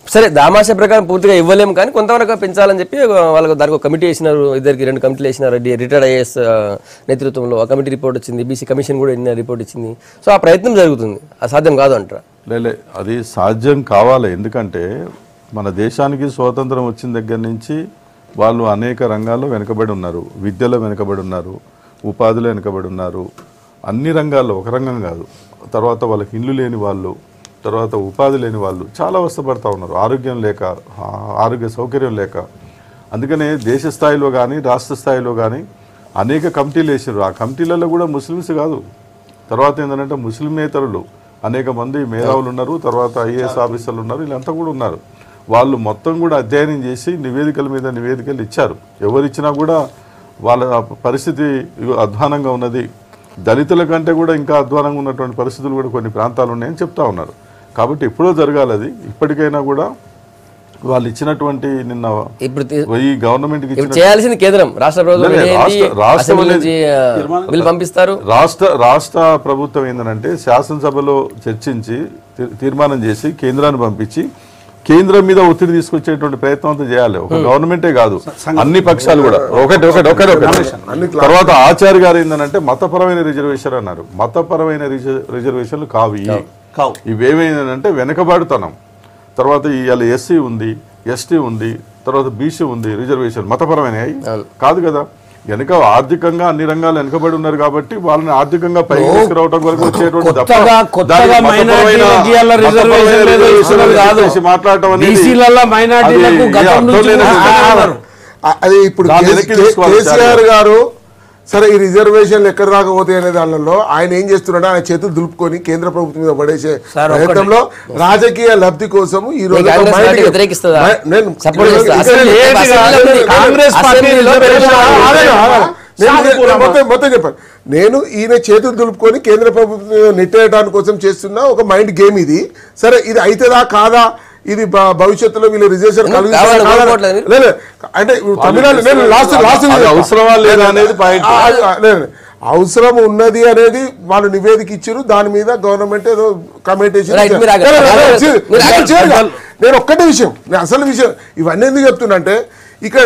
సరే దామాష ప్రకారం పూర్తిగా ఇవ్వలేము కానీ కొంతవరకు పెంచాలని చెప్పి వాళ్ళకు దానికి ఒక కమిటీ వేసినారు ఇద్దరికి రెండు కమిటీలు వేసినారు రిటైర్డ్ ఐఏఎస్ నేతృత్వంలో ఆ కమిటీ రిపోర్ట్ వచ్చింది బీసీ కమిషన్ కూడా ఎన్ని రిపోర్ట్ ఇచ్చింది సో ఆ ప్రయత్నం జరుగుతుంది అసాధ్యం కాదు అంటారా లేలే అది సాధ్యం కావాలి ఎందుకంటే మన దేశానికి స్వాతంత్రం వచ్చిన దగ్గర నుంచి వాళ్ళు అనేక రంగాల్లో వెనుకబడి ఉన్నారు విద్యలో వెనుకబడి ఉన్నారు ఉపాధిలో వెనుకబడి ఉన్నారు అన్ని రంగాల్లో ఒక రంగం కాదు తర్వాత వాళ్ళకి ఇల్లు లేని వాళ్ళు తర్వాత ఉపాధి లేని వాళ్ళు చాలా అవస్థపడతా ఉన్నారు ఆరోగ్యం లేక ఆ, ఆరోగ్య సౌకర్యం లేక అందుకనే దేశ స్థాయిలో కానీ రాష్ట్ర స్థాయిలో కానీ అనేక కమిటీలు వేసారు ఆ కమిటీలలో కూడా ముస్లిమ్స్ కాదు తర్వాత ఏంటంటే ముస్లిమేతరులు అనేక మంది మేధావులు ఉన్నారు తర్వాత ఐఏఎస్ ఆఫీసర్లు ఉన్నారు వీళ్ళంతా కూడా ఉన్నారు వాళ్ళు మొత్తం కూడా అధ్యయనం చేసి నివేదికల మీద నివేదికలు ఇచ్చారు ఎవరు ఇచ్చినా కూడా వాళ్ళ పరిస్థితి ఇగో అధ్వానంగా ఉన్నది దళితుల కంటే కూడా ఇంకా అధ్వానంగా ఉన్నటువంటి పరిస్థితులు కూడా కొన్ని ప్రాంతాలు ఉన్నాయని చెప్తా ఉన్నారు కాబట్టి ఎప్పుడో జరగాలి అది ఇప్పటికైనా కూడా వాళ్ళు ఇచ్చినటువంటి నిన్న ఇప్పుడు తీ- ఈ గవర్నమెంట్కి ఇప్పుడు ఇచ్చిన చేయాల్సింది కేంద్రం రాష్ట్ర ప్రభుత్వం లేదు, ఏంటి? రాష్ట్ర- రాష్ట్రం అసెంబ్లీ అనేది- నుంచి ఆ, బిల్లు పంపిస్తారు రాష్ట్ర రాష్ట్ర ప్రభుత్వం ఏంటంటే శాసనసభలో చర్చించి తీ- తీర్మానం చేసి కేంద్రాన్ని పంపించి కేంద్రం మీద ఒత్తిడి తీసుకొచ్చేటువంటి ప్రయత్నం అంతా చేయాలి ఒక గవర్నమెంటే కాదు అన్ని పక్షాలు కూడా ఒకటి ఒకటి ఒకటి ఒకటి తర్వాత ఆచార్య గారు ఏంటంటే మతపరమైన రిజర్వేషన్ అన్నారు మతపరమైన రిజ- రిజర్వేషన్లు కావు ఇవి. కావు. ఇవేమైందంటే వెనకబాటుతనం తర్వాత ఇవాళ ఎస్సీ ఉంది ఎస్టీ ఉంది తర్వాత బీసీ ఉంది రిజర్వేషన్ మతపరమైన కాదు కదా వెనక ఆర్థికంగా అన్ని రంగాలు వెనకబడి ఉన్నారు కాబట్టి వాళ్ళని ఆర్థికంగా పైకి తీసుకురావడం వరకు వచ్చేటువంటి తప్ప కొత్తగా- కొత్తగా దానికి మైనారిటీలకి మతపరమైన- ఇవాళ రిజర్వేషన్ మతపరమైన లేదు, రిజర్వేషన్ ఇస్తున్నది కాదు. చెప్పేసి మాట్లాడటం అనేది బీసీలలో మైనారిటీలకు అది గతం అర్థం నుంచి లేని కూడా విషయం. ఉన్నారు. ఆ- అది ఇప్పుడు దాన్ని కేసీ- వెనక్కి తీసుకోవాలి కేసీఆర్ గారు సరే ఈ రిజర్వేషన్లు ఎక్కడ రాకపోతే అనే దానిలో ఆయన ఏం చేస్తున్నాడు ఆయన చేతులు దులుపుకొని కేంద్ర ప్రభుత్వం మీద పడేసే సార్, ఒక్కటి. ప్రయత్నంలో రాజకీయ లబ్ధి కోసం ఈ రోజు కాంగ్రెస్ ఒక మైండ్ పార్టీ గేమ్. వ్యతిరేకిస్తుందా? మై- నేను సపోర్ట్ ఇంకా- చేస్తా. ఇంకా- అసెంబ్లీ- ఇంకా- అసెంబ్లీలో నేను- ఉంది. కాంగ్రెస్ పార్టీ అసెంబ్లీలో రిజర్వేషన్ పెట్టుకోవాలి. ఆగండి, ఆగండి. నేను- సానుకూలమా? మొత్తం మొత్తం చెప్పాను నేను ఈయన చేతులు దులుపుకొని కేంద్ర ప్రభుత్వం నెట్టేయడానికి కోసం చేస్తున్న ఒక మైండ్ గేమ్ ఇది సరే ఇది అవుతుందా కాదా ఇది భ- భవిష్యత్తులో వీళ్ళు రిజర్వేషన్ ఎందుకు కలుగుతుందా కావాలని కాదా? కోరుకోవట్లేదు మీరు? లేదు, లేదు. అంటే ఇప్పుడు తమిళనాడు నేను లాస్ట్ లాస్ట్ అది అవసరమా లేదా అనేది పాయింట్ ఆ, ఆ, లేదు. అవసరం ఉన్నది అనేది వాళ్ళు నివేదిక ఇచ్చారు దాని మీద గవర్నమెంట్ ఏదో కమిటీ చేసి- Right, మీరు ఆగండి. లేదు, లేదు, లేదు, మీరు లేదు, ఆగండి. చేయరుగా. నేను ఒక్కటే విషయం నేను అసలు విషయం ఇవన్నీ ఎందుకు చెప్తున్నంటే ఇక్కడ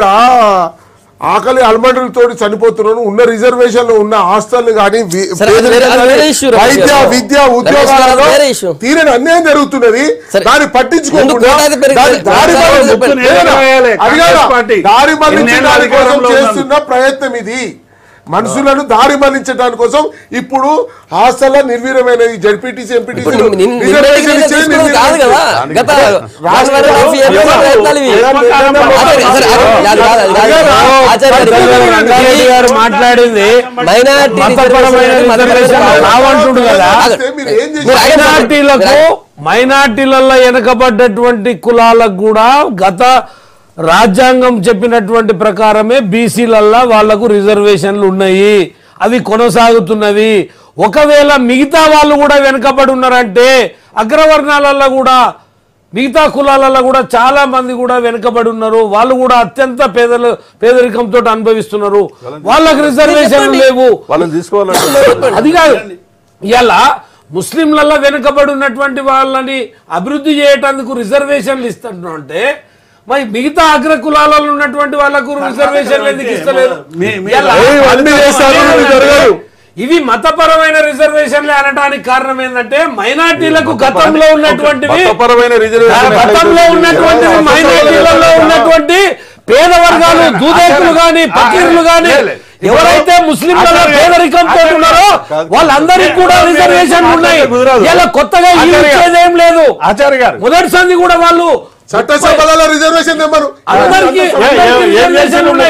ఆకలి అల్మండులతో చనిపోతున్నాను ఉన్న రిజర్వేషన్లు ఉన్న హాస్టల్ కానీ సరే, అది వేరే- అది వేరే issue, రమేష్ వైద్య గారు. విద్య రమేష్ గారు, ఉద్యోగాలలో అది వేరే issue. తీరని అన్యాయం జరుగుతున్నది సరే. దాన్ని ముందు పట్టించుకోకుండా కోటాది పెరిగి- దాని దారి దారి మళ్ళించ- చెప్పండి. లేదు, లేదు. వేయాలి. అది కాదు. కాంగ్రెస్ పార్టీ. దారి ఇన్నేళ్ళ మళ్ళించడానికి కోసం అధికారంలో ఉన్నది. చేస్తున్న ప్రయత్నం ఇది మనుషులను దారి మళ్లించడానికి కోసం ఇప్పుడు హాస్టల్ నిర్వీర్యమైన ఈ జడ్పీటీసీ ఎంపీటీసీ ఇప్పుడు నిన్న- నిన్న- నిన్నటికి నిన్న తీసుకున్నది కాదు కదా గత రాష్ట్ర- one and a half years ఏమో- ప్రయత్నాలు ఇవి. ఏమో- అదే, సరే, అదే, అది కాదు, అది కాదు. ఆచార్య గారు, ఆచార్య రంగారెడ్డి గారు మాట్లాడింది మైనారిటీ మతపరమైన రిజర్వేషన్ రావంటుండు కదా రాస్తే మీరు ఏం చేశారు? మీరు ఆగండి. మైనార్టీలకు మైనార్టీలలో వెనుకబడ్డటువంటి కులాలకు కూడా గత రాజ్యాంగం చెప్పినటువంటి ప్రకారమే బీసీలల్లో వాళ్లకు రిజర్వేషన్లు ఉన్నాయి అవి కొనసాగుతున్నవి ఒకవేళ మిగతా వాళ్ళు కూడా వెనుకబడి ఉన్నారంటే అగ్రవర్ణాలలో కూడా మిగతా కులాలలో కూడా చాలా మంది కూడా వెనుకబడి ఉన్నారు వాళ్ళు కూడా అత్యంత పేదలు పేదరికంతో అనుభవిస్తున్నారు వాళ్ళకి రిజర్వేషన్లు లేవు వాళ్ళని తీసుకోవాలంటే అది కాదు ఇలా ముస్లింలలో వెనుకబడి ఉన్నటువంటి వాళ్ళని అభివృద్ధి చేయటానికి రిజర్వేషన్లు ఇస్తున్నాం అంటే మరి మిగతా అగ్ర కులాలలో ఉన్నటువంటి వాళ్ళకు రిజర్వేషన్లు ఎందుకు ఇస్తలేదు మీ- మీ- ఇలా ఇవన్నీ చేస్తారు, ఇవి జరగదు. ఇవి మతపరమైన రిజర్వేషన్లు అనడానికి కారణం ఏంటంటే మైనార్టీలకు గతంలో ఉన్నటువంటివి మతపరమైన ఆ రిజర్వేషన్ గతంలో ఉన్నటువంటి మైనారిటీలలో ఉన్నటువంటి పేద వర్గాలు దూదేకులు గాని ఫకీర్లు గాని ఎవరైతే ముస్లింలలో పేదరికంతో ఉన్నారో వాళ్ళందరికీ కూడా రిజర్వేషన్ ఉన్నాయి ఇలా కొత్తగా ఈ ఇచ్చేదేం లేదు ఆచార్య గారు మొదటి సంది కూడా వాళ్ళు చట్టసభలలో రిజర్వేషన్ తెమ్మను అందరికీ అందరికీ ఏం రిజర్వేషన్ ఉన్నాయి.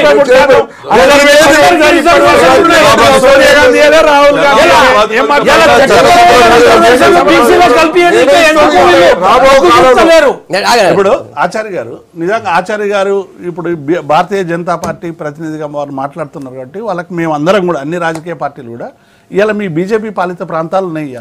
సోనియా గాంధీ ఏదో రాహుల్ గాంధీ ఇలా- ఏం ఇలా మాట్లాడతారు? చట్టసభలో రిజర్వేషన్లు బీసీలో కల్పించనీకే ఎందుకు వీళ్ళు రాబో ఎందుకు కాలంలో- చెప్తలేరు? ఆగండి. ఇప్పుడు ఆచార్య గారు నిజంగా ఆచార్య గారు ఇప్పుడు బి- భారతీయ జనతా పార్టీ ప్రతినిధిగా వారు మాట్లాడుతున్నారు కాబట్టి వాళ్ళకి మేము అందరం కూడా అన్ని రాజకీయ పార్టీలు కూడా ఇవాళ మీ బీజేపీ పాలిత ప్రాంతాలు ఉన్నాయి ఇవాళ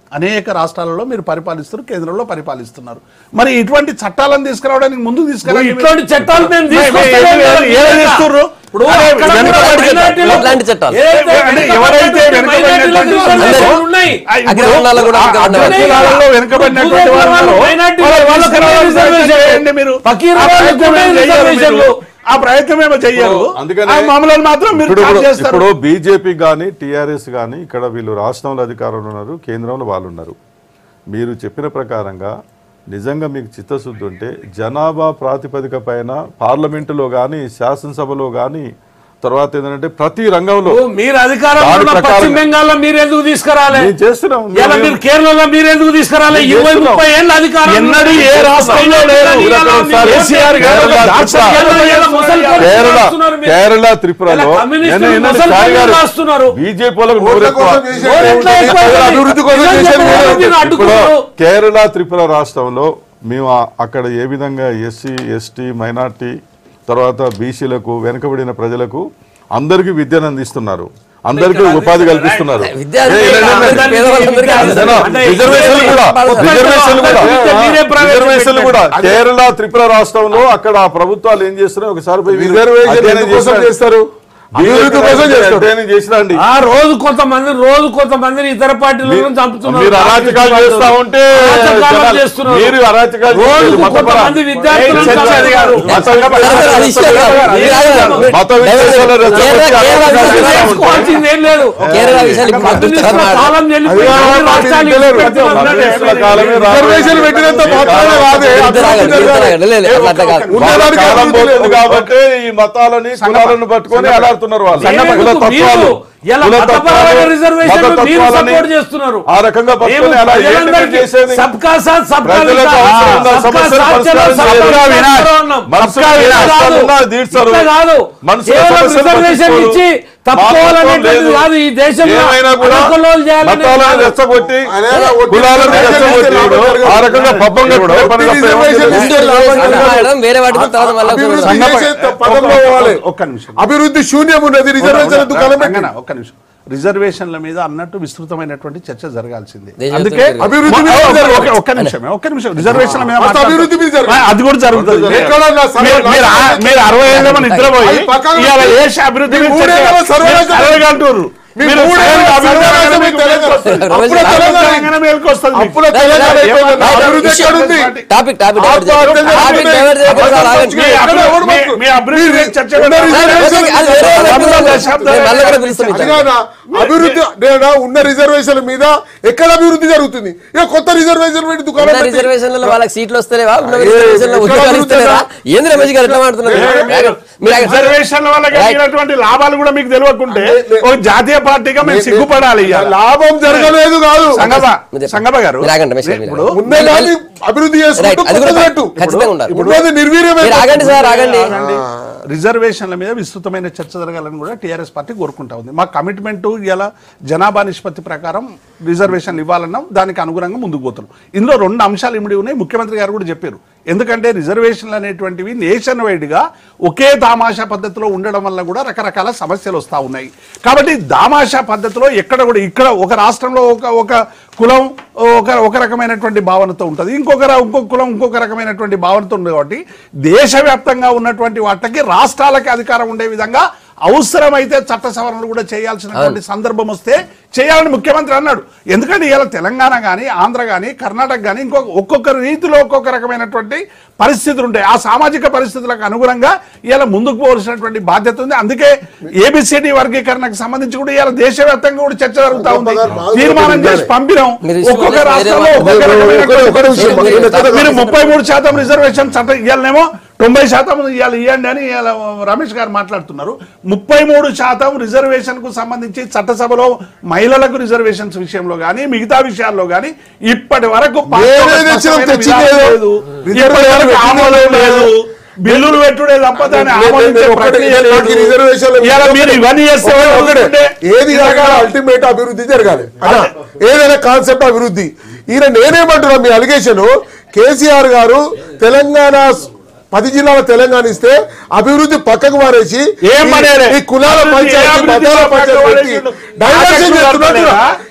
అనేక రాష్ట్రాలలో మీరు పరిపాలిస్తున్నారు కేంద్రంలో పరిపాలిస్తున్నారు మరి ఇటువంటి చట్టాలను తీసుకురావడానికి ముందు తీసుకురండి ఇట్లాంటి చట్టాలు మేము మే- మే- తీసుకొస్తలేం ఏ- కదా. ఏ- ఏం చేస్తుర్రు? ఇప్పుడు అరే, అక్కడ కూడా వెనుకబడి మైనారిటీలు- ఎట్లాంటి చట్టాలు? ఏదైతే అంటే ఎవరైతే వెనుకబడినటువంటి వెనుకబడినటువంటి మైనారిటీలకు వాళ్ళు ఉన్నాయి. ఆ, ఇప్పుడు అగ్రవర్ణాలలో కూడా ఆ వెనుకబడిన అగ్రకులాలలో వెనుకబడినటువంటి వాళ్ళు ఉన్నారు. మైనారిటీ వాళ్ళ వాళ్ళకి తీసుకురావాలని రిజర్వేషన్ చేయండి మీరు ఫకీర్ ఆ వాళ్ళకి ప్రయత్నం కూడా ఏమో చెయ్యరు రిజర్వేషన్లు. మీరు. ఆ ప్రయత్నం ఏమో చెయ్యరు అందుకనే ఆ మామూలు మాత్రం మీరు ఇప్పుడు కాల్ చేస్తారు ఇప్పుడు బీజేపీ కానీ టీఆర్ఎస్ కానీ ఇక్కడ వీళ్ళు రాష్ట్రంలో అధికారంలో ఉన్నారు కేంద్రంలో వాళ్ళు ఉన్నారు మీరు చెప్పిన ప్రకారంగా నిజంగా మీకు చిత్తశుద్ధి ఉంటే జనాభా ప్రాతిపదిక పైన పార్లమెంటులో కానీ శాసనసభలో కానీ తర్వాత ఏంటంటే ప్రతి రంగంలో ఓ, మీరు అధికారంలో దాని ఉన్న ప్రకారంగా- పశ్చిమ బెంగాల్లో మీరు ఎందుకు తీసుకురాలే మేము చేస్తున్నాం ఇలా మీరు కేరళలో మీరు ఎందుకు తీసుకురాలే మేము ఇరవై చేస్తున్నాం. ముప్పై ఏళ్ళ అధికారం ఎన్నడూ ఏ రాష్ట్రంలో లేదు. తెలంగాణలో ఒకసారి మీరు కేసీఆర్ గారు కేరళ దాక్షిణ్యం కేరళ ఇలా ముసలి కోడి కేరళ రాస్తున్నారు మీరు. కేరళ త్రిపురలో ఇలా కమ్యూనిస్టులు నేను ఏంటంటే ముసలి సాయి కోడి గారు రాస్తున్నారు. బీజేపీ వాళ్ళకు ఓట్ల నోరు ఎక్కువ. కోసం చేసేది నోరు ఎట్లా ఏముంది? ఎక్కువ అవుతుంది? అభివృద్ధి కోసం నిజం చేసేది చెప్పాలి, ఏముంది? మీరు ఇప్పుడు అడ్డుకున్నారు. కేరళ త్రిపుర రాష్ట్రంలో మేము ఆ- అక్కడ ఏ విధంగా ఎస్సీ ఎస్టీ మైనార్టీ తర్వాత బీసీలకు వెనుకబడిన ప్రజలకు అందరికీ విద్యను అందిస్తున్నారు అందరికీ ఉపాధి కల్పిస్తున్నారు విద్య ఏ, ఏ, ఏ, ఏ, ఏ, పేదవాళ్ళందరికీ జనం, అంటే రిజర్వేషన్లు కూడా రిజర్వేషన్లు కూడా మీరే ప్రైవేట్ రిజర్వేషన్లు కూడా కేరళ త్రిపుర రాష్ట్రంలో అక్కడ ఆ ప్రభుత్వాలు ఏం చేస్తున్నాయి ఒకసారి పోయి మీరు రిజర్వేషన్ అధ్యయనం ఎందుకోసం చేసినా- చేస్తారు అభివృద్ధి కోసం చేస్తారు అధ్యయనం చేసినా అండి ఆ రోజు కొంతమంది రోజు కొంతమందిని ఇతర పార్టీలను చంపుతున్నారు మీరు అరాచకాలు చేస్తా ఉంటే అరాచకాలు జనాలు- చేస్తున్నారు. మీరు అరాచకాలు రోజు చేసేది మతపర- కొంతమంది విద్యార్థులను చర్చ అది కాదు. చంపుతున్నారు. మత అది అది ఇష్టం కాదు. మీరు ఆగండి. మత విద్వేషాలు రెచ్చగొట్టి కేరళ- కేరళ అరాచకాలు విషయాలు చేస్తా ఉంటే చేసుకోవాల్సింది ఏం లేదు కేరళ విషయాలు ఇప్పుడు కమ్యూనిస్టుల మాట్లాడుతున్నారు. కాలం వెళ్ళిపోయి అది అన్ని రాష్ట్రాలు తెలియదు. విడిచిపెడుతున్నారు. కమ్యూనిస్టుల కాలమే రాదు. రిజర్వేషన్ పెట్టినంత మాత్రమే రాదే ఇద్దరు ఆగండి, ఇద్దరు ఆగండి. లే, లే, అట్లా అట్లా కాదు. వాళ్ళ ఉండడానికి కాలం అభివృద్ధి లేదు. పోతుంది కాబట్టి ఈ మతాలని కులాలను పట్టుకొని అలాడుతున్నారు వాళ్ళు సంగమ- కుల తత్వాలు ఇలా కుల మతపరమైన తత్వాలు, రిజర్వేషన్ మత మీరు తత్వాలని సపోర్ట్ చేస్తున్నారు ఆ రకంగా పట్టుకొని మేము అలా ఏంటి మీరు ప్రజలందరికీ చేసేది సబ్కా సాత్ సబ్కా ప్రజలకు వికాస్, అవసరం ఉన్న సబ్కా సమస్యలు సాత్ చలో, పరిష్కారం సబ్కా చేయాలి. వినాశ్ అన్నాం. మనసులో సబ్కా ఏ వినాశ్ కష్టాలు కాదు. ఉన్నా తీర్చరు. ఇట్లా కాదు మనసులో కేవలం సమస్యలు రిజర్వేషన్ పట్టించుకోరు. ఇచ్చి మా తప్పుకోవాలనేటువంటిది ప్రభుత్వం కాదు ఈ దేశంలో ఏమైనా కూడా అల్లకల్లోలు చేయాలనేది మతాలను కాదు. రెచ్చగొట్టి అదే అలా ఒట్టి కులాలను రిజర్వేషన్ రెచ్చగొట్టి లాభం ఆ రకంగా పబ్బం కట్టుకునే పని తప్ప ఏమీ రిజర్వేషన్ లేదు. ఇస్తే ముందు రిజర్వేషన్ మాట్లాడడం, వేరే వాటి గురించి తర్వాత మళ్ళీ అభివృద్ధి ఒకసారి చేసే పదంలో పోవాలి ఒక్క నిమిషం అభివృద్ధి శూన్యం ఉన్నది రిజర్వేషన్ దుకాణం పెట్టి రంగన, ఒక్క నిమిషం రిజర్వేషన్ల మీద అన్నట్టు విస్తృతమైనటువంటి చర్చ జరగాల్సిందే దేశ అందుకే వ్యాప్తంగా అభివృద్ధి మీద ఒక్క- జరగాలి. ఒక్క- ఒక్క నిమిషం ఒక్క నిమిషం రిజర్వేషన్ల మీద అసలు మాట్లాడతాం. అభివృద్ధి మీద జరగాలి. అది కూడా జరుగుతుంది ఎక్కడన్నా సర్వ మీరు- మీరు ఆ- నాశనం మీరు అరవై ఏళ్ళ మన నిద్రపోయి అది పక్కన ఇవాళ పెట్టి దేశ అభివృద్ధి మీ మీద మూడేళ్ళ చర్చ- సర్వనాశనం మీరు సర్వేగా అంటుర్రు. మీ మీరు మూడేళ్ళ సర్వేగా అభివృద్ధి సర్వనాశనం అనగానే మీ మీకు తెలంగాణ. వస్తుంది. అప్పుడే అభివృద్ధి తెలంగాణ అనగానే మేలుకు వస్తుంది మీకు. అప్పుడే తెలంగాణ అయిపోయింది. రైట్, అభివృద్ధి రైట్. ఎక్కడుంది టాపిక్ టాపిక్ డైవర్ట్ ఆత్మహత్యలు చేయకండి. టాపిక్ జరుగుతున్నాయి. డైవర్ట్ చేయకండి. సార్, ఆగండి. మీ అభివృద్ధి- మీ- మీ అభివృద్ధి మీద చర్చ ఉన్న పెడదాం. రిజర్వేషన్ ఓకే, అది వేరే వాళ్ళకి అభివృద్ధి పిలుస్తాం. దశాబ్దాలు మేము మళ్ళీ కూడా పిలుస్తాం అది ఇట్లా. కాదా? అభివృద్ధి నేను ఉన్న రిజర్వేషన్ మీద ఎక్కడ అభివృద్ధి జరుగుతుంది ఇక కొత్త రిజర్వేషన్ పెట్టి దుకాణం ఉన్న పెట్టి- రిజర్వేషన్లలో వాళ్ళకి సీట్లు వస్తలేవా ఉన్న ఏ, రిజర్వేషన్లో ఎక్కడ ఉద్యోగాలు అభివృద్ధి ఇస్తలేరా ఉందా? ఏంది రమేష్ గారు ఎట్లా మాట్లాడుతున్నారు మీరు- మీరు మీరు ఆగండి. రిజర్వేషన్ల వల్ల కలిగినటువంటి లాభాలు కూడా మీకు తెలియకుంటే ఒక జాతీయ పార్టీగా మేము సిగ్గుపడాలి ఇవాళ. లాభం జరగలేదు కాదు సంగమ మీరు సంగమ గారు మీరు ఆగండి, రమేష్ గారు, మీరు ఇప్పుడు ఆగండి. ముందే కానీ అభివృద్ధి రైట్, చేసుకుంటూ అది కూడా కొత్తది పెట్టు. ఖచ్చితంగా ఉండాలి. ఉన్నది నిర్వీర్యమే మీరు ఆగండి సార్ ఆగండి ఆగండి. రిజర్వేషన్ల మీద విస్తృతమైన చర్చ జరగాలని కూడా టీఆర్ఎస్ పార్టీ కోరుకుంటా ఉంది మా కమిట్మెంట్ ఇలా జనాభా నిష్పత్తి ప్రకారం రిజర్వేషన్లు ఇవ్వాలన్నాం దానికి అనుగుణంగా ముందుకు పోతున్నాం ఇందులో రెండు అంశాలు ఇమిడి ఉన్నాయి ముఖ్యమంత్రి గారు కూడా చెప్పారు ఎందుకంటే రిజర్వేషన్లు అనేటువంటివి నేషన్ వైడ్గా ఒకే దామాషా పద్ధతిలో ఉండడం వల్ల కూడా రకరకాల సమస్యలు వస్తూ ఉన్నాయి కాబట్టి దామాషా పద్ధతిలో ఎక్కడ కూడా ఇక్కడ ఒక రాష్ట్రంలో ఒక ఒక కులం ఒక ఒక రకమైనటువంటి భావనతో ఉంటుంది ఇంకొక రా- ఇంకొక కులం ఇంకొక రకమైనటువంటి భావనతో ఉంది కాబట్టి దేశవ్యాప్తంగా ఉన్నటువంటి వాటికి రాష్ట్రాలకి అధికారం ఉండే విధంగా అవసరమైతే చట్ట సవరణలు కూడా చేయాల్సినటువంటి సందర్భం వస్తే చేయాలని ముఖ్యమంత్రి అన్నాడు ఎందుకంటే ఇలా తెలంగాణ కానీ ఆంధ్ర కానీ కర్ణాటక కానీ ఇంకొక ఒక్కొక్క రీతిలో ఒక్కొక్క రకమైనటువంటి పరిస్థితులు ఉంటాయి ఆ సామాజిక పరిస్థితులకు అనుగుణంగా ఇలా ముందుకు పోవలసినటువంటి బాధ్యత ఉంది అందుకే ఏబిసిడి వర్గీకరణకు సంబంధించి కూడా ఇలా దేశవ్యాప్తంగా కూడా చర్చ జరుగుతా ఉంది తీర్మానం చేసి పంపినాం మీరు ఒక్కొక్క వేరే రాష్ట్రంలో మాట- ఒక్కొక్క ఒక- ఒక- ఒక నిమిషం, రకమైనటువంటి ఈయన తెలంగాణ- మీరు ముప్పై మూడు శాతం రిజర్వేషన్ చట్టం ఇవ్వాలనేమో తొంభై శాతం ఇవాళ ఇవ్వండి అని ఇవాళ రమేష్ గారు మాట్లాడుతున్నారు ముప్పై మూడు శాతం రిజర్వేషన్ కు సంబంధించి చట్టసభలో మహిళలకు రిజర్వేషన్స్ విషయంలో కానీ మిగతా విషయాల్లో కానీ ఇప్పటి వరకు ఏమేమి తెచ్చినాం, తెచ్చింది ఏదో. ఇప్పటి వరకు ఆమోదం లేదు బిల్లులు పెట్టుడే తప్ప దాన్ని నేను- ఆమోదించే నేను ఒక్కటే ప్రక్రియ నాకు ఈ లేదు. రిజర్వేషన్ల ఇవాళ మీరు ఇవన్నీ చేస్తే ఒకటే, ఒకటే. ఒకటే. ఏది జరగాలి అల్టిమేట్ అభివృద్ధి జరగాలి అన్నా, ఏదైనా కాన్సెప్ట్ అభివృద్ధి ఈయన నేనేమంటున్నా మీ అలిగేషన్ కేసీఆర్ గారు తెలంగాణ పది జిల్లాల తెలంగాణ ఇస్తే అభివృద్ధి పక్కకు మారేసి ఏం ఈ- పనేరే? ఈ కులాల అభివృద్ధి ఏ పంచాయతీ అభివృద్ధి మతాల పక్కకు పంచాయతీ పెట్టి మారేసిండు? డైవర్షన్ ప్రాజెక్టులు చేస్తున్నట్టుగా కట్టలేదా?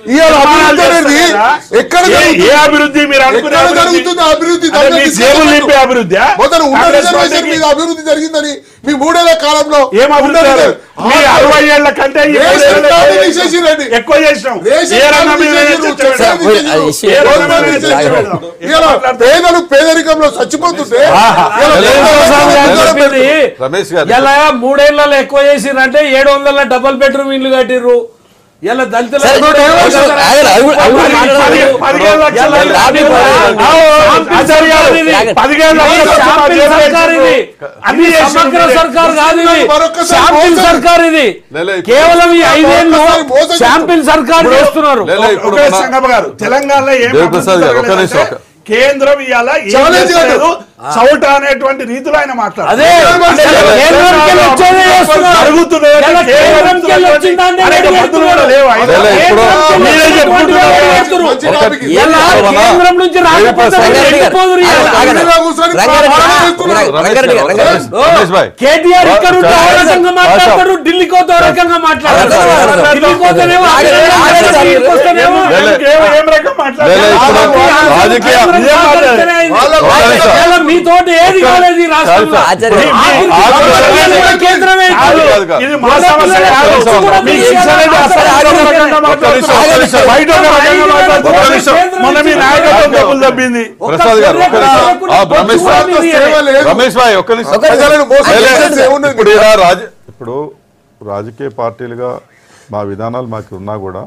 ఇవాళ అభివృద్ధి నిర్మాణాలు అనేది చేస్తారా? ఎక్కడ ఏ- జరుగుతుంది? ఏ అభివృద్ధి మీరు అనుకునే ఎక్కడ అభివృద్ధి? జరుగుతుంది ఆ అభివృద్ధి అంటే మీ దయచేసి జేబులు చెప్పండి. నింపే అభివృద్ధి మొదలు ఉన్న రిజర్వేషన్ మీద అభివృద్ధి జరిగిందని మీ మూడేళ్ల కాలంలో ఏం అభివృద్ధి ఉన్నది లేదు. మీ అరవై ఏళ్ల కంటే ఈ రేషన్ మూడేళ్లలో కార్డు ఎక్కువ తీసేసిరండి. ఎక్కువ చేసినాం రేషన్ ఏ రంగం కార్డు మీద తీసేసిరు, చర్చ చెప్తారు పెడదాం. అది తీసేసిరు. ఇష్యూ ఏ ఏదో రోజు ఒకటి తీసేసిరు. జాగ్రత్త. ఇలా పేదలు పేదరికంలో చచ్చిపోతుంటే ఇలా ప్రసాద్ గారు పేదరికంలో చెప్పింది రమేష్ గారు. ఇలా మూడేళ్లలో ఎక్కువ చేసిరంటే ఏడు వందల డబల్ బెడ్రూమ్ ఇల్లు కట్టిర్రు ఇలా దళితుల సరే, నూట ఇరవై ఆగండి, శాతం ఆగండి, అవి కూడా- అవి కూడా పది- మాట్లాడాలి. పది- పదిహేను లక్షల ఇలా ఇల్లు రాబీ కట్టిర్రు. కూడా- ఆవు, ఆచార్య గారు, ఇది. పదిహేను లక్షల ఇది రూపాయలు శాంపిల్ చేతులు సర్కార్ ఇది అన్ని ఇది చేసింది సమగ్ర మీరే. సర్కార్ కాదు ఇది మరొకసారి శాంపిల్ మోసం- సర్కార్ ఇది లే, లే, ఇప్పుడు- కేవలం ఈ ఐదేళ్ళు మరొకసారి మోసం శాంపిల్ సర్కార్ చేస్తున్నారు లే, లే, ఇప్పుడు ఒకే మన- సంగమ గారు తెలంగాణలో ఏం దేవప్రసాద్ గారు, ఒక్క నిమిషం, అభివృద్ధి కేంద్రం ఇవాళ ఏం ఛాలెంజ్ చేస్తలేదు, చౌట అనేటువంటి రీతిలో ఆయన మాట్లాడారు అదే అంటే కేంద్రంకి వెళ్ళి వచ్చేదే చేస్తున్నారు. జరుగుతున్నది ఇలా కేవలం కేంద్రంకి వెళ్ళి వచ్చిందాన్ని అనేక రెడీ పద్ధతులు కూడా చేస్తున్నారు. లేవు. ఆయన లే, లే, ఇప్పుడు- కేంద్రంకి మీరే వెళ్ళి చెప్పుకుంటున్నారు. వచ్చినటువంటి వాళ్ళు మంచి పెడుతున్నారు. టాపిక్. ఇలా ఇప్పుడు మన- కేంద్రం నుంచి రాకపోతే రంగారెడ్డి గారు, వెళ్ళిపోదురు ఇవాళ. ఆగండి, ఆగండి. ఇలా కూర్చొని రంగారెడ్డి గారు, పాలన చేస్తున్నారు. రంగారెడ్డి గారు, రంగారెడ్డి గారు. రమేష్ రమేష్ భాయ్ కేటీఆర్ ఇక్కడ ఉంటే సార్, ఓ రకంగా మాట్లాడతారు ఢిల్లీకి పోతే ఓ రకంగా మాట్లాడతారు సార్, సార్, సార్. ఢిల్లీకి పోతేనేమో ఆ ఆగండి, రకంగా ఆగండి, మాట్లాడతారు. సార్. ఇక్కడికి వస్తేనేమో లే, లే. ఏం- ఏం రకం లే, లే, మాట్లాడారు ఇప్పుడు రాజకీయ కేంద్రం సహకరిస్తేనే అయింది. వాళ్ళ- వాళ్ళ- కేవలం మీతోటి ఏది కాలేదు ఈ రాష్ట్రంలో ఆచార్య గారు. ఆఖరికి ఆగండి, కేంద్రమే ఆగండి. కేంద్రమే కాదు, కాదు. కాదు, కాదు. ఇది మా సమస్య కాదు. ఒక్క నిమిషం. మీ శిక్షణ అనేది అసలు ఆగండి, ఒక రకంగా ఆగండి. మాట్లాడుతున్నారు. ఒక్క నిమిషం. బయట ఒక రకంగా మాట్లాడుతున్నారు. ఒక్క నిమిషం. మొన్న మీ నాయకత్వం డబ్బులు తప్పింది ప్రసాద్ గారు ఒక్క నిమిషం ఆ, రమేష్ భాయ్ అంత సేవ లేదు. రమేష్ భాయ్ ఒక్క నిమిషం ఒక్క నిమిషం. ప్రజలను మోసం లే, లే, చేసేది ఏమున్నది? ఇప్పుడు ఇలా రాజ ఇప్పుడు రాజకీయ పార్టీలుగా మా విధానాలు మాకు ఉన్నా కూడా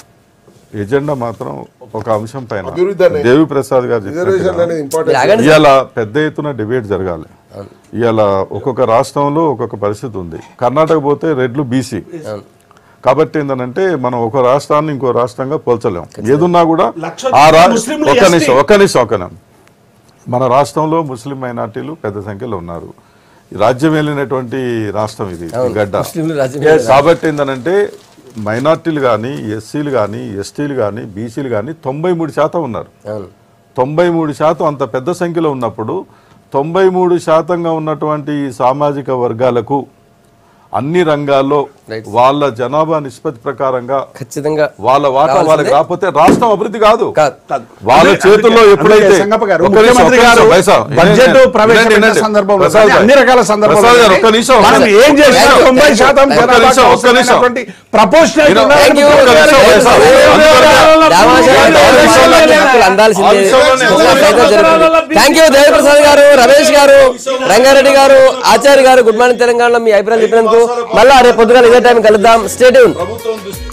ఎజెండా మాత్రం ఒక అంశం పైన అభివృద్ధి అనేది. దేవి ప్రసాద్ గారు రిజర్వేషన్ చెప్పినట్టుగా అనేది ఇంపార్టెంట్ మీరు ఆగండి. ఇవాళ పెద్ద ఎత్తున డిబేట్ జరగాలి ఇవాళ ఒక్కొక్క రాష్ట్రంలో ఒక్కొక్క పరిస్థితి ఉంది కర్ణాటక పోతే రెడ్లు బీసీ కాబట్టి ఏంటంటే మనం ఒక రాష్ట్రాన్ని ఇంకో రాష్ట్రంగా పోల్చలేం ఏదున్నా కూడా లక్ష ఆ రా ముస్లింలు ఒక్క ఎస్టీ. నిమిషం ఒక్క నిమిషం ఒక్క నిమిషం మన రాష్ట్రంలో ముస్లిం మైనార్టీలు పెద్ద సంఖ్యలో ఉన్నారు ఈ రాజ్యం వెళ్ళినటువంటి రాష్ట్రం ఇది ఈ గడ్డ ముస్లింలు రాజ్యం కాబట్టి ఏంటంటే మైనార్టీలు కానీ ఎస్సీలు కానీ ఎస్టీలు కానీ బీసీలు కానీ తొంభై మూడు శాతం ఉన్నారు అవును తొంభై మూడు శాతం అంత పెద్ద సంఖ్యలో ఉన్నప్పుడు తొంభై మూడు శాతంగా ఉన్నటువంటి ఈ సామాజిక వర్గాలకు అన్ని రంగాల్లో Right. వాళ్ళ జనాభా నిష్పత్తి ప్రకారంగా ఖచ్చితంగా వాళ్ళ వాటా వాళ్ళకి కావాల్సిందే. రాకపోతే రాష్ట్రం అభివృద్ధి కాదు కాదు. వాళ్ళ అందుకే- చేతుల్లో అందుకే ఎప్పుడైతే సంగప్ప గారు, ఒక్క నిమిషం, ముఖ్యమంత్రి ఒక్క గారు నిమిషం, వైసా, బడ్జెట్ వినండి, ప్రవేశపెట్టిన వినండి. సందర్భంలో ప్రసాద్ గారు, అన్ని రకాల సందర్భాలు ప్రసాద్ గారు, ఉన్నాయి. ఒక్క నిమిషం, మనం ఒక్క ఏం చేసినా Thank you, తొంభై thank you, శాతం thank you. ఒక్క నిమిషం, ఒక్క నిమిషం. జనాభాకి ప్రపోర్షనల్ విను, Thank you. ఒక్క నిమిషం, వైసా. అందాల్సిందే విషయంలోనే- థ్యాంక్ యూ దేవప్రసాద్ గారు రమేష్ గారు రంగారెడ్డి గారు ఆచార్య గారు గుడ్ మార్నింగ్ తెలంగాణలో మీ అభిప్రాయం చెప్పినందుకు మళ్ళా రేపు పొద్దుగా ఇదే టైం కలుద్దాం స్టేట్యూన్ ప్రభుత్వం దృష్టి